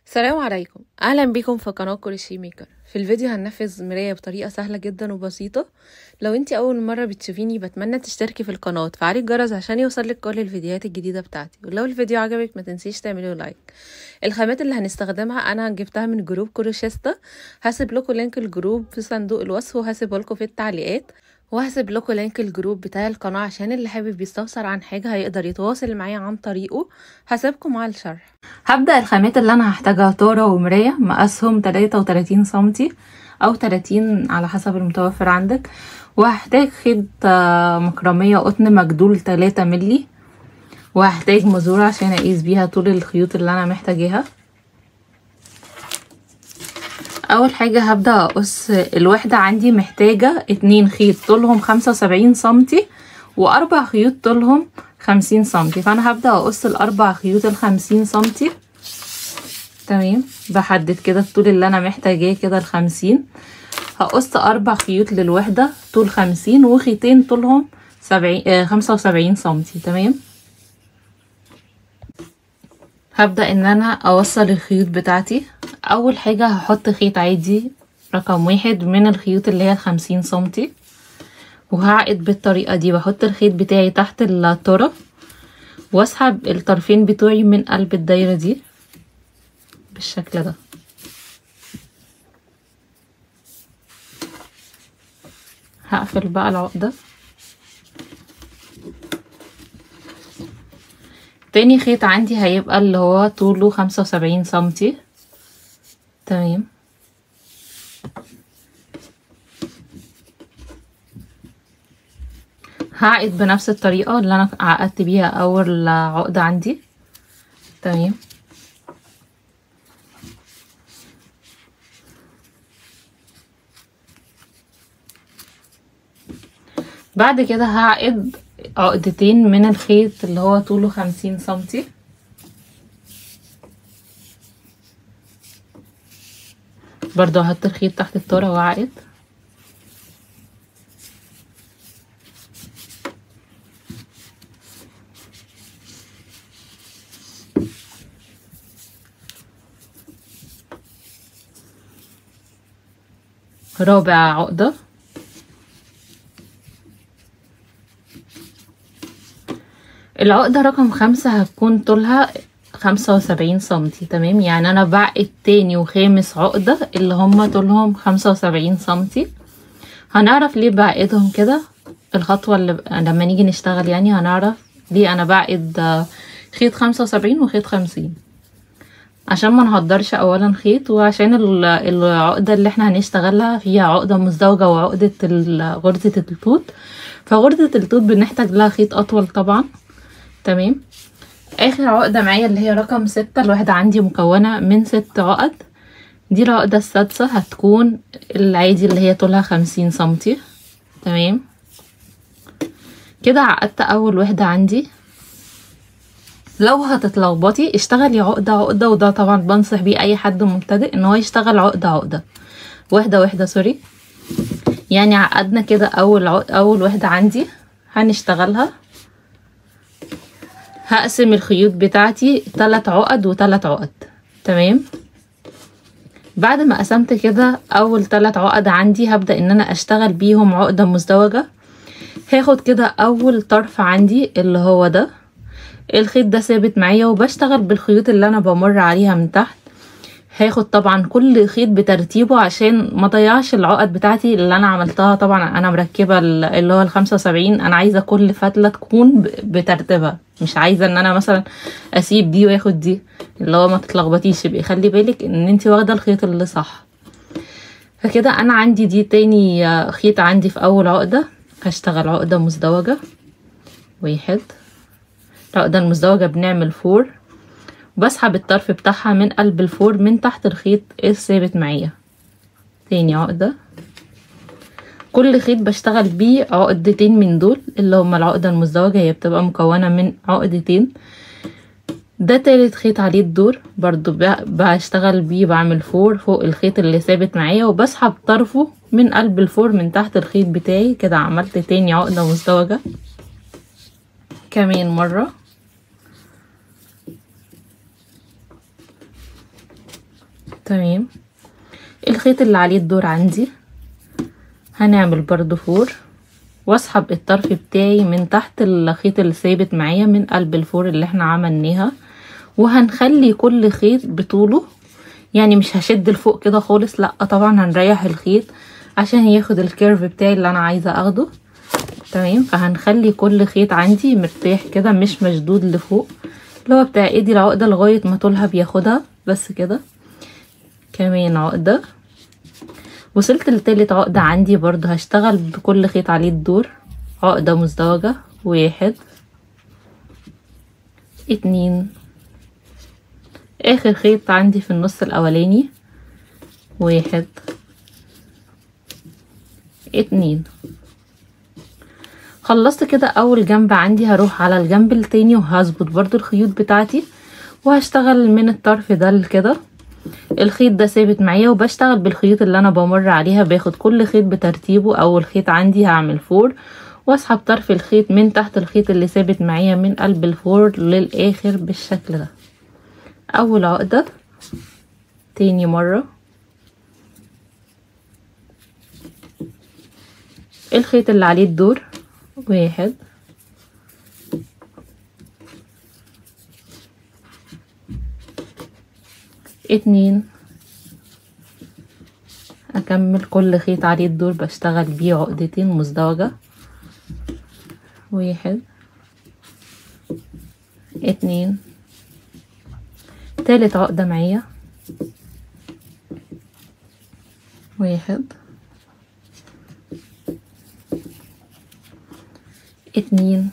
السلام عليكم اهلا بكم في قناه كروشيه ميكر في الفيديو هننفذ مرايه بطريقه سهله جدا وبسيطه لو انت اول مره بتشوفيني بتمنى تشتركي في القناه وتفعلي الجرس عشان يوصلك كل الفيديوهات الجديده بتاعتي ولو الفيديو عجبك ما تنسيش تعملي لايك الخامات اللي هنستخدمها انا جبتها من جروب كروشيستا هسيب لكم لينك الجروب في صندوق الوصف وهسيبه لكم في التعليقات وهسيب لكم لينك الجروب بتاع القناة عشان اللي حابب يستفسر عن حاجة هيقدر يتواصل معايا عن طريقه هسيبكم مع الشرح هبدأ الخامات اللي انا هحتاجها طارة ومراية مقاسهم 33 سنتي او 30 على حسب المتوفر عندك وهحتاج خيط مكرمية قطن مجدول 3 ملي وهحتاج مزورة عشان اقيس بيها طول الخيوط اللي انا محتاجاها اول حاجة هبدأ اقص الوحدة عندي محتاجة اتنين خيط طولهم خمسة وسبعين سنتي واربع خيوط طولهم خمسين سنتي فانا هبدأ اقص الاربع خيوط الخمسين سنتي تمام بحدد كده الطول اللي انا محتاجاه كده الخمسين هقص اربع خيوط للوحدة طول خمسين وخيطين طولهم سبعين آه خمسة وسبعين سنتي تمام هبدأ ان انا اوصل الخيوط بتاعتي اول حاجة هحط خيط عادي رقم واحد من الخيوط اللي هي الخمسين سنتي وهعقد بالطريقة دي بحط الخيط بتاعي تحت الطرف واسحب الطرفين بتوعي من قلب الدايرة دي بالشكل ده هقفل بقى العقدة تاني خيط عندي هيبقى اللي هو طوله خمسة وسبعين سنتي تمام هعقد بنفس الطريقة اللي انا عقدت بيها اول عقدة عندي تمام بعد كده هعقد عقدتين من الخيط اللي هو طوله خمسين سنتي برضو هحط الخيط تحت الطارة واعقد رابع عقدة العقدة رقم خمسة هتكون طولها خمسة وسبعين سنتي تمام يعني انا بعقد تاني وخامس عقدة اللي هما طولهم خمسة وسبعين سنتي هنعرف ليه بعقدهم كده الخطوة اللي لما نيجي نشتغل يعني هنعرف ليه انا بعقد خيط خمسة وسبعين وخيط خمسين عشان ما نهدرش اولا خيط وعشان العقدة اللي احنا هنشتغلها فيها عقدة مزدوجة وعقدة غرزة التوت فغرزة التوت بنحتاج لها خيط اطول طبعا تمام اخر عقدة معايا اللي هي رقم ستة الواحدة عندي مكونة من ست عقد دي العقدة السادسة هتكون العادي اللي هي طولها خمسين سنتي تمام كده عقدت اول وحدة عندي لو هتتلخبطي اشتغلي عقدة عقدة وده طبعا بنصح بيه اي حد مبتدئ ان هو يشتغل عقدة عقدة واحدة واحدة سوري يعني عقدنا كده اول عقد اول وحدة عندي هنشتغلها هقسم الخيوط بتاعتي تلات عقد وتلات عقد تمام بعد ما قسمت كده اول تلات عقد عندي هبدأ ان انا اشتغل بيهم عقدة مزدوجة هاخد كده اول طرف عندي اللي هو ده الخيط ده ثابت معايا وبشتغل بالخيوط اللي انا بمر عليها من تحت هاخد طبعا كل خيط بترتيبه عشان ما ضيعش العقد بتاعتي اللي انا عملتها طبعا انا مركبه اللي هو الخمسة وسبعين انا عايزه كل فتله تكون بترتيبها مش عايزه ان انا مثلا اسيب دي واخد دي اللي هو ما تتلخبطيش يبقى خلي بالك ان انت واخده الخيط اللي صح فكده انا عندي دي تاني خيط عندي في اول عقده هشتغل عقده مزدوجه واحد العقده المزدوجه بنعمل فور بسحب الطرف بتاعها من قلب الفور من تحت الخيط الثابت معايا تاني عقدة كل خيط بشتغل بيه عقدتين من دول اللي هما العقدة المزدوجة هي بتبقى مكونة من عقدتين ده تالت خيط عليه الدور برضو بشتغل بيه بعمل فور فوق الخيط اللي ثابت معايا وبسحب طرفه من قلب الفور من تحت الخيط بتاعي كده عملت تاني عقدة مزدوجة كمان مرة تمام الخيط اللي عليه الدور عندي هنعمل برضو فور واسحب الطرف بتاعي من تحت الخيط اللي ثابت معايا من قلب الفور اللي احنا عملناها وهنخلي كل خيط بطوله يعني مش هشد لفوق كده خالص لا طبعا هنريح الخيط عشان ياخد الكيرف بتاعي اللي انا عايزه اخده تمام فهنخلي كل خيط عندي مرتاح كده مش مشدود لفوق اللي هو بتاع ايدي العقده لغايه ما طولها بياخدها بس كده كمان عقده وصلت لتالت عقدة عندي برضو هشتغل بكل خيط عليه الدور عقدة مزدوجة واحد اتنين اخر خيط عندي في النص الاولاني واحد اتنين خلصت كده اول جنب عندي هروح على الجنب التاني وهظبط برضو الخيوط بتاعتي وهشتغل من الطرف ده لكده الخيط ده ثابت معايا وبشتغل بالخيوط اللي انا بمر عليها باخد كل خيط بترتيبه اول خيط عندي هعمل فور واسحب طرف الخيط من تحت الخيط اللي ثابت معايا من قلب الفور للاخر بالشكل ده اول عقدة تاني مرة الخيط اللي عليه الدور واحد اتنين اكمل كل خيط عليه الدور بشتغل بيه عقدتين مزدوجة واحد اتنين تالت عقدة معايا واحد اتنين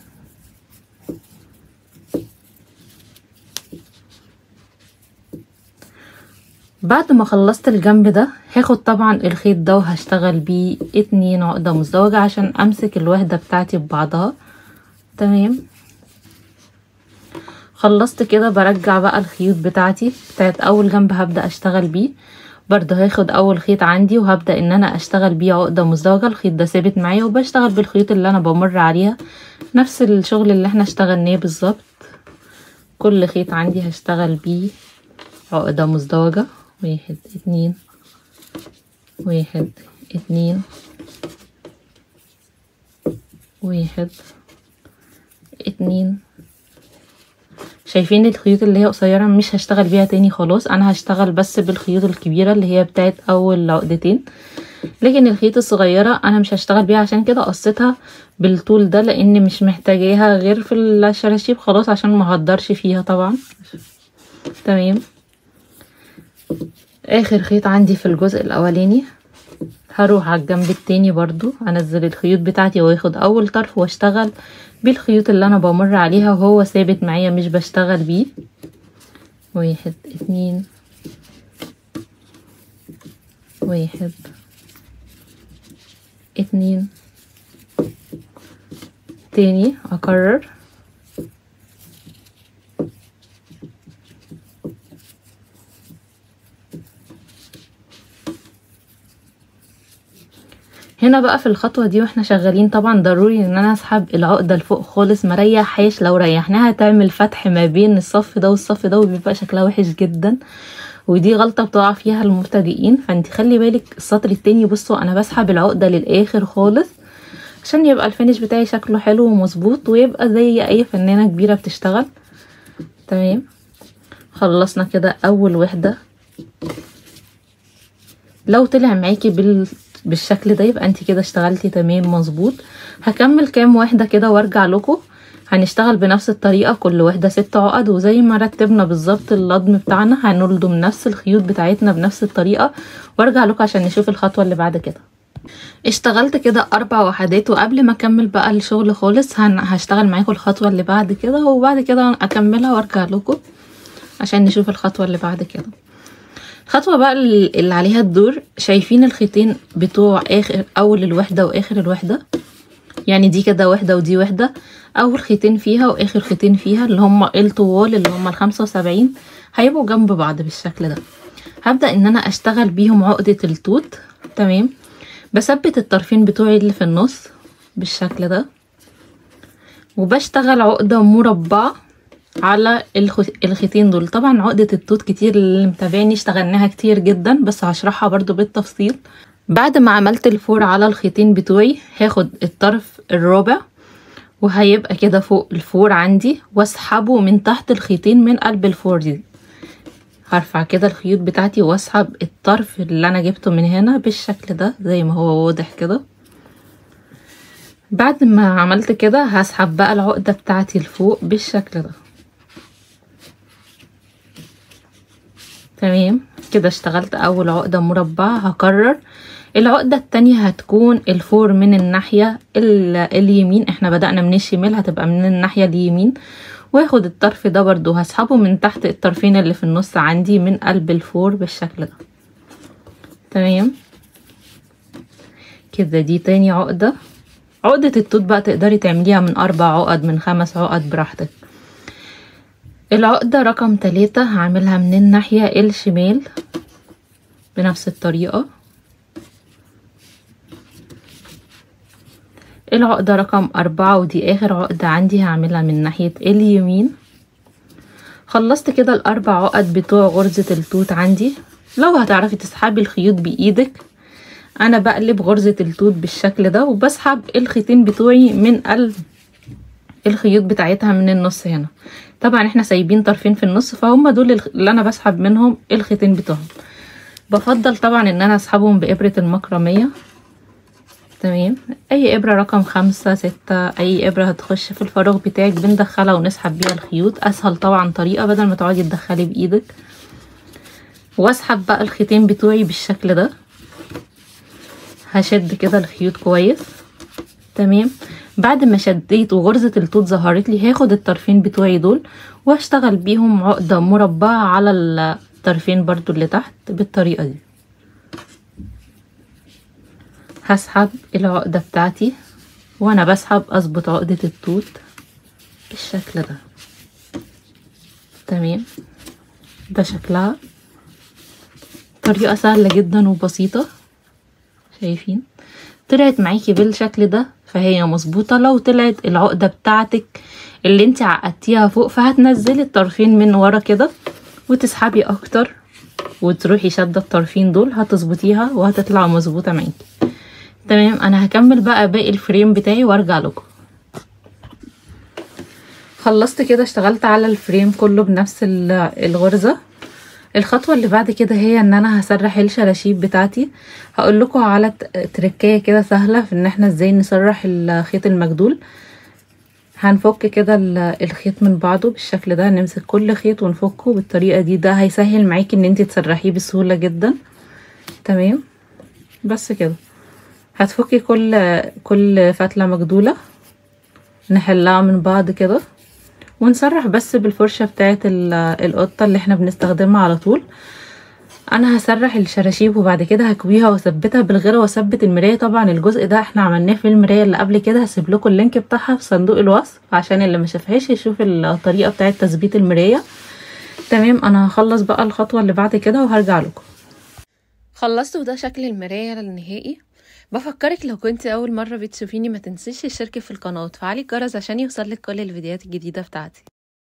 بعد ما خلصت الجنب ده هاخد طبعا الخيط ده وهشتغل بيه اتنين عقدة مزدوجة عشان امسك الوحدة بتاعتي ببعضها تمام خلصت كده برجع بقى الخيوط بتاعتي بتاعت اول جنب هبدأ اشتغل بيه برضه هاخد اول خيط عندي وهبدأ ان انا اشتغل بيه عقدة مزدوجة الخيط ده ثابت معايا وبشتغل بالخيوط اللي انا بمر عليها نفس الشغل اللي احنا اشتغلناه بالظبط كل خيط عندي هشتغل بيه عقدة مزدوجة واحد اتنين واحد اتنين واحد اتنين شايفين الخيوط اللي هي قصيرة مش هشتغل بيها تاني خلاص انا هشتغل بس بالخيوط الكبيرة اللي هي بتاعت اول عقدتين لكن الخيط الصغيرة انا مش هشتغل بيها عشان كده قصيتها بالطول ده لان مش محتاجاها غير في الشراشيب خلاص عشان ما هقدرش فيها طبعا تمام اخر خيط عندي في الجزء الاولاني هروح على الجنب التاني برضو انزل الخيوط بتاعتي واخد اول طرف واشتغل بالخيوط اللي انا بمر عليها وهو ثابت معايا مش بشتغل بيه واحد اتنين واحد اتنين تاني اكرر هنا بقى في الخطوة دي واحنا شغالين طبعا ضروري ان انا اسحب العقدة لفوق خالص مريحهاش لو ريحناها تعمل فتح ما بين الصف ده والصف ده وبيبقى شكلها وحش جدا ودي غلطة بتقع فيها المبتدئين فانت خلي بالك السطر التاني بصوا انا بسحب العقدة للاخر خالص عشان يبقى الفينش بتاعي شكله حلو ومظبوط ويبقى زي اي فنانة كبيرة بتشتغل تمام خلصنا كده اول وحدة لو طلع معاكي بال بالشكل ده يبقى انت كده اشتغلتي تمام مظبوط هكمل كام واحده كده وارجع لكم هنشتغل بنفس الطريقه كل واحده ست عقد وزي ما رتبنا بالظبط اللضم بتاعنا هنلضم نفس الخيوط بتاعتنا بنفس الطريقه وارجع لكم عشان نشوف الخطوه اللي بعد كده اشتغلت كده اربع وحدات وقبل ما اكمل بقى الشغل خالص هن... هشتغل معاكم الخطوه اللي بعد كده وبعد كده اكملها وارجع لكم عشان نشوف الخطوه اللي بعد كده الخطوة بقى اللي عليها الدور شايفين الخيطين بتوع اخر اول الوحدة واخر الوحدة يعني دي كده وحدة ودي وحدة اول خيطين فيها واخر خيطين فيها اللي هما الطوال اللي هما الخمسة وسبعين هيبقوا جنب بعض بالشكل ده هبدأ ان انا اشتغل بيهم عقدة التوت تمام بثبت الطرفين بتوعي اللي في النص بالشكل ده وبشتغل عقدة مربعة على الخ- الخيطين دول طبعا عقدة التوت كتير اللي متابعني اشتغلناها كتير جدا بس هشرحها برضو بالتفصيل بعد ما عملت الفور على الخيطين بتوعي هاخد الطرف الرابع وهيبقى كده فوق الفور عندي واسحبه من تحت الخيطين من قلب الفور دي هرفع كده الخيوط بتاعتي واسحب الطرف اللي انا جبته من هنا بالشكل ده زي ما هو واضح كده بعد ما عملت كده هسحب بقى العقدة بتاعتي لفوق بالشكل ده تمام كده اشتغلت اول عقدة مربعة هكرر العقدة التانية هتكون الفور من الناحية ال- اليمين احنا بدأنا من الشمال هتبقى من الناحية اليمين واخد الطرف ده برضو هسحبه من تحت الطرفين اللي في النص عندي من قلب الفور بالشكل ده تمام كده دي تاني عقدة عقدة التوت بقى تقدري تعمليها من أربع عقد من خمس عقد براحتك العقدة رقم تلاتة هعملها من الناحية الشمال بنفس الطريقة العقدة رقم أربعة ودي آخر عقدة عندي هعملها من ناحية اليمين خلصت كده الأربع عقد بتوع غرزة التوت عندي لو هتعرفي تسحبي الخيوط بإيدك أنا بقلب غرزة التوت بالشكل ده وبسحب الخيطين بتوعي من قلب الخيوط بتاعتها من النص هنا طبعا احنا سايبين طرفين في النص فهم دول الخ- اللي انا بسحب منهم الخيطين بتوعهم بفضل طبعا ان انا اسحبهم بابرة المكرمية تمام اي ابرة رقم خمسة ستة اي ابرة هتخش في الفراغ بتاعك بندخلها ونسحب بيها الخيوط اسهل طبعا طريقة بدل ما تقعدي تدخلي بايدك واسحب بقى الخيطين بتوعي بالشكل ده هشد كده الخيوط كويس تمام بعد ما شديت وغرزة التوت ظهرت لي هاخد الطرفين بتوعي دول واشتغل بيهم عقدة مربعة على الطرفين برضو اللي تحت بالطريقة دي هسحب العقدة بتاعتي وانا بسحب اظبط عقدة التوت بالشكل ده تمام ده شكلها طريقة سهلة جدا وبسيطة شايفين طلعت معاكي بالشكل ده فهي مظبوطة لو طلعت العقدة بتاعتك اللي انت عقدتيها فوق فهتنزلي الطرفين من ورا كده وتسحبي اكتر وتروحي شادة الطرفين دول هتظبطيها وهتطلع مظبوطة معاكي تمام انا هكمل بقى باقي الفريم بتاعي وارجع لكم خلصت كده اشتغلت على الفريم كله بنفس ال- الغرزة الخطوة اللي بعد كده هي ان انا هسرح الشراشيب بتاعتي هقول لكم على ت- تركية كده سهلة في ان احنا ازاي نسرح الخيط المجدول هنفك كده ال- الخيط من بعضه بالشكل ده نمسك كل خيط ونفكه بالطريقة دي ده هيسهل معاكي ان انت تسرحيه بسهولة جدا تمام بس كده هتفكي كل كل فتلة مجدولة نحلها من بعض كده ونسرح بس بالفرشة بتاعت ال- القطة اللي احنا بنستخدمها على طول انا هسرح الشراشيب وبعد كده هكويها واثبتها بالغيره واثبت المرايه طبعا الجزء ده احنا عملناه في المرايه اللي قبل كده هسيب لكم اللينك بتاعها في صندوق الوصف عشان اللي ما شافهاش يشوف الطريقه بتاعه تثبيت المرايه تمام انا هخلص بقى الخطوه اللي بعد كده وهرجع لكم خلصت وده شكل المرايه النهائي بفكرك لو كنت اول مره بتشوفيني ما تنسيش الشركه في القناه وتفعلي الجرس عشان يوصلك كل الفيديوهات الجديده بتاعتي